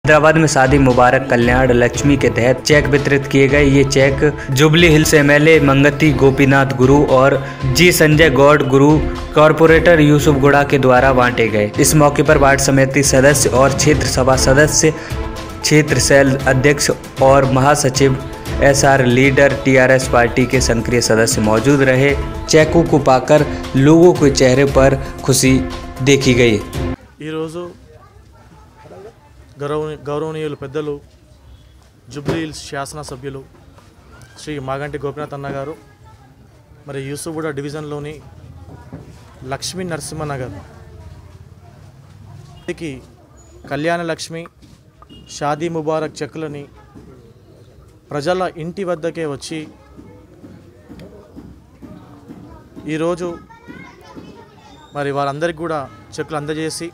हैदराबाद में शादी मुबारक कल्याण लक्ष्मी के तहत चेक वितरित किए गए ये चेक जुबली हिल्स एमएलए मंगती गोपीनाथ गुरु और जी संजय गौड़ गुरु कॉरपोरेटर यूसुफ गुड़ा के द्वारा बांटे गए इस मौके पर वार्ड समिति सदस्य और क्षेत्र सभा सदस्य क्षेत्र सेल अध्यक्ष और महासचिव एसआर लीडर टीआरएस पार्टी के सक्रिय सदस्य मौजूद रहे चेकों को पाकर लोगों के चेहरे पर खुशी देखी गई ఈరోజు గౌరవ గౌరవనీయులు పెద్దలు జుబ్లీ హిల్స్ శాసనసభ్యులు శ్రీ మాగంటి గోపినాథ్ అన్న గారు మరి యూసుఫ్గూడ డివిజన్లోని లక్ష్మీ నరసింహనగర్ కి కళ్యాణ లక్ష్మి షాదీ ముబారక్ చెక్కులని ప్రజల ఇంటి వద్దకే వచ్చి ఈరోజు మరి వారందరికీ కూడా చెక్కులు అందజేసి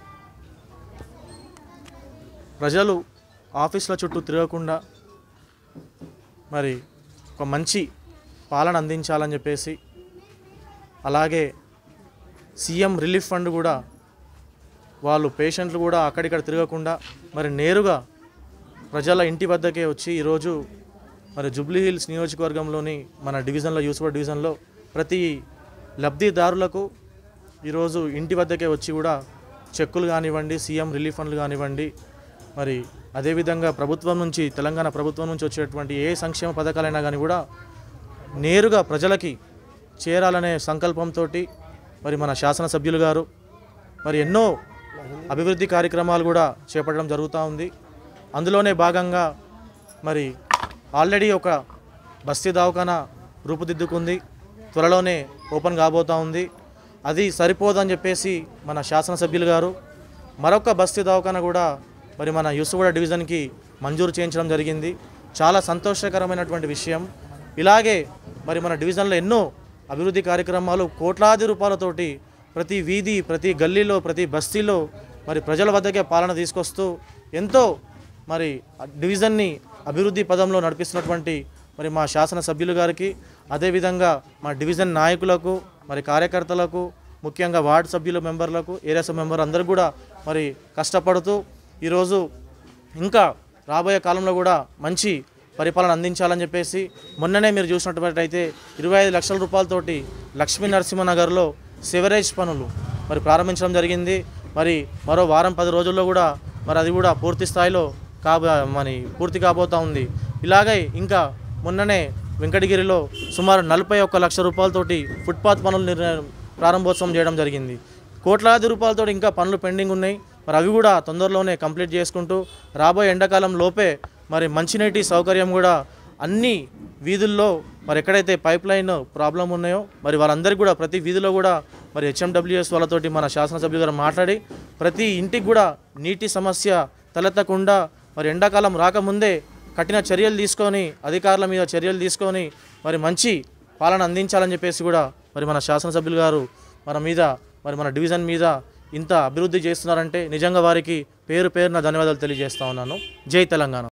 ప్రజలు ఆఫీసుల చుట్టూ తిరగకుండా మరి ఒక మంచి పాలన అందించాలని చెప్పేసి అలాగే సీఎం రిలీఫ్ ఫండ్ కూడా వాళ్ళు పేషెంట్లు కూడా అక్కడిక్కడ తిరగకుండా మరి నేరుగా ప్రజల ఇంటి వద్దకే వచ్చి ఈరోజు మరి జూబ్లీ హిల్స్ నియోజకవర్గంలోని మన డివిజన్లో యూసుఫర్ డివిజన్లో ప్రతి లబ్ధిదారులకు ఈరోజు ఇంటి వద్దకే వచ్చి కూడా చెక్కులు కానివ్వండి సీఎం రిలీఫ్ ఫండ్లు కానివ్వండి మరి అదేవిధంగా ప్రభుత్వం నుంచి తెలంగాణ ప్రభుత్వం నుంచి వచ్చేటువంటి ఏ సంక్షేమ పథకాలైనా కానీ కూడా నేరుగా ప్రజలకి చేరాలనే సంకల్పంతో మరి మన శాసనసభ్యులు గారు మరి ఎన్నో అభివృద్ధి కార్యక్రమాలు కూడా చేపట్టడం జరుగుతూ ఉంది అందులోనే భాగంగా మరి ఆల్రెడీ ఒక బస్తీ దవాఖానా రూపుదిద్దుకుంది త్వరలోనే ఓపెన్ కాబోతా ఉంది అది సరిపోదని చెప్పేసి మన శాసనసభ్యులు గారు మరొక బస్తీ దవాఖానా కూడా మరి మన యూసుగూడ డివిజన్కి మంజూరు చేయించడం జరిగింది చాలా సంతోషకరమైనటువంటి విషయం ఇలాగే మరి మన డివిజన్లో ఎన్నో అభివృద్ధి కార్యక్రమాలు కోట్లాది రూపాయలతోటి ప్రతి వీధి ప్రతి గల్లీలో ప్రతి బస్తీలో మరి ప్రజల వద్దకే పాలన తీసుకొస్తూ ఎంతో మరి ఆ డివిజన్ని అభివృద్ధి పదంలో నడిపిస్తున్నటువంటి మరి మా శాసనసభ్యులు గారికి అదేవిధంగా మా డివిజన్ నాయకులకు మరి కార్యకర్తలకు ముఖ్యంగా వార్డు సభ్యుల మెంబర్లకు ఏరియా సభ మెంబర్ అందరూ కూడా మరి కష్టపడుతూ ఈరోజు ఇంకా రాబోయే కాలంలో కూడా మంచి పరిపాలన అందించాలని చెప్పేసి మొన్ననే మీరు చూసినట్టయితే ఇరవై ఐదు లక్షల రూపాయలతోటి లక్ష్మీ నరసింహనగర్లో సివరేజ్ పనులు మరి ప్రారంభించడం జరిగింది మరి మరో వారం పది రోజుల్లో కూడా మరి అది కూడా పూర్తి స్థాయిలో కాబ మరి పూర్తి కాబోతా ఉంది ఇలాగే ఇంకా మొన్ననే వెంకటగిరిలో సుమారు నలభై ఒక్క లక్ష రూపాయలతోటి ఫుట్పాత్ పనులు నిర్ణయం ప్రారంభోత్సవం చేయడం జరిగింది కోట్లాది రూపాయలతో ఇంకా పనులు పెండింగ్ ఉన్నాయి మరి అవి కూడా తొందరలోనే కంప్లీట్ చేసుకుంటూ రాబోయే ఎండాకాలం లోపే మరి మంచినీటి సౌకర్యం కూడా అన్ని వీధుల్లో మరి ఎక్కడైతే పైప్ లైన్ ప్రాబ్లం ఉన్నాయో మరి వాళ్ళందరికీ కూడా ప్రతి వీధిలో కూడా మరి హెచ్ఎండబ్ల్యూఎస్ వాళ్ళతోటి మన శాసనసభ్యులు గారు మాట్లాడి ప్రతి ఇంటికి కూడా నీటి సమస్య తలెత్తకుండా మరి ఎండాకాలం రాకముందే కఠిన చర్యలు తీసుకొని అధికారుల మీద చర్యలు తీసుకొని మరి మంచి పాలన అందించాలని చెప్పేసి కూడా మరి మన శాసనసభ్యులు గారు మన మీద మరి మన డివిజన్ మీద ఇంత అభివృద్ధి చేస్తున్నారంటే నిజంగా వారికి పేరు పేరున ధన్యవాదాలు తెలియజేస్తా ఉన్నాను జై తెలంగాణ